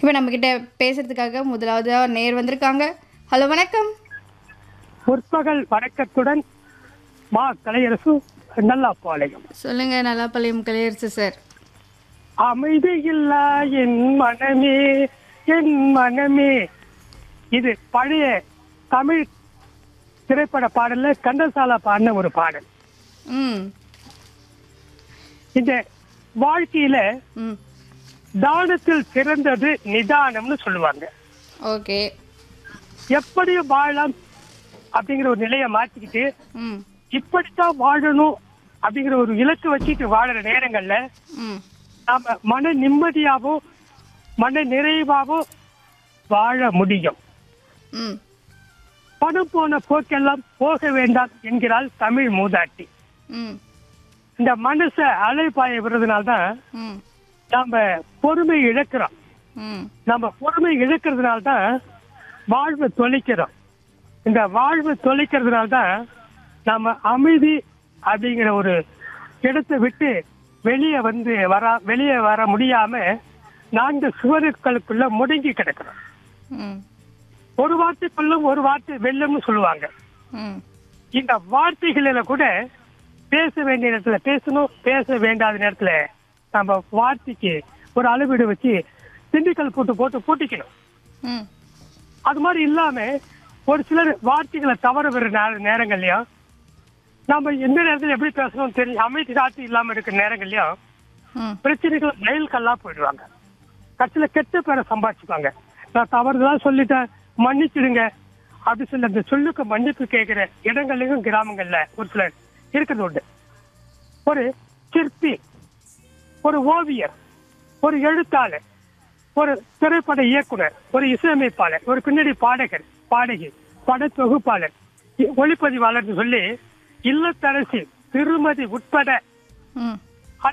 இப்போ நம்மக்கிட்ட பேசுறதுக்காக முதலாவதாக நேர் வந்திருக்காங்க ஹலோ வணக்கம் முற்பகல் வணக்கத்துடன் மா கலையரசு நல்லாப்பாளையம் சொல்லுங்க நல்லாப்பாளையம் கலையரசு சார் அமைதியில்லா என் மனமே என் மனமே இது பழைய தமிழ் திரைப்பட பாடல்ல கந்தசாலா பாடின ஒரு பாடல் ம் இந்த வாழ்க்கையில ம் தானத்தில் சிறந்தது நிதானம்னு சொல்லுவாங்க ஓகே எப்படியும் வாழலாம் அப்படிங்கிற ஒரு நிலையை மாத்திக்கிட்டு ம் இப்படித்தான் வாழணும் அப்படிங்கிற ஒரு இலக்கு வச்சுட்டு வாழற நேரங்கள்ல ம் நாம மன நிம்மதியாவோ மன நிறைவாவோ வாழ முடியும் ம் பணம் போன போக்கெல்லாம் போக வேண்டாம் என்கிறாள் தமிழ் மூதாட்டி ம் இந்த மனச அலைப்பாய விடுறதுனால்தான் ம் நாம பொறுமை இழக்கிறோம் ம் நம்ம பொறுமை இழக்கிறதுனால்தான் வாழ்வை தொலைக்கிறோம் இந்த வாழ்வை தொலைக்கிறதுனால்தான் நாம அமைதி அப்படிங்கிற ஒரு இடத்தை விட்டு வெளியே வந்து வர வெளியே வர முடியாம நான்கு சுவருக்களுக்குள்ள முடங்கி கிடக்கிறோம் ம் ஒரு வார்த்தைக்குள்ளும் ஒரு வார்த்தை வெல்லும்னு சொல்லுவாங்க ம் இந்த வார்த்தைகளில கூட பேச வேண்டிய நேரத்துல பேசணும் பேச வேண்டாத நேரத்துல நம்ம வார்த்தைக்கு ஒரு அளவீடு வச்சு திண்டுக்கல் போட்டு போட்டு பூட்டிக்கணும் ம் அது மாதிரி இல்லாம ஒரு சிலர் வார்த்தைகளை தவற விடுற நேர நேரங்கள்லயும் நம்ம எந்த நேரத்துல எப்படி பேசணும் தெரியும் அமைதி காத்து இல்லாம இருக்கிற நேரங்கள்லயும் ம் பிரச்சனைகள் மயில் கல்லா போயிடுவாங்க கட்சியில கெட்ட பேரை சம்பாதிச்சுப்பாங்க நான் தவறுதலா சொல்லிட்டேன் மன்னிச்சிடுங்க அப்படி சொல்லி அந்த சொல்லுக்கு மன்னிப்பு கேட்கிற இடங்கள்லயும் கிராமங்கள்ல ஒரு சிலர் இருக்கிறது உண்டு ஒரு சிற்பி ஒரு ஓவியர் ஒரு எழுத்தாளர் ஒரு திரைப்பட இயக்குனர் ஒரு இசையமைப்பாளர் ஒரு பின்னணி பாடகர் பாடகி பட தொகுப்பாளர் இ- ஒளிப்பதிவாளர்னு சொல்லி இல்லத்தரசி திருமதி உட்பட ம்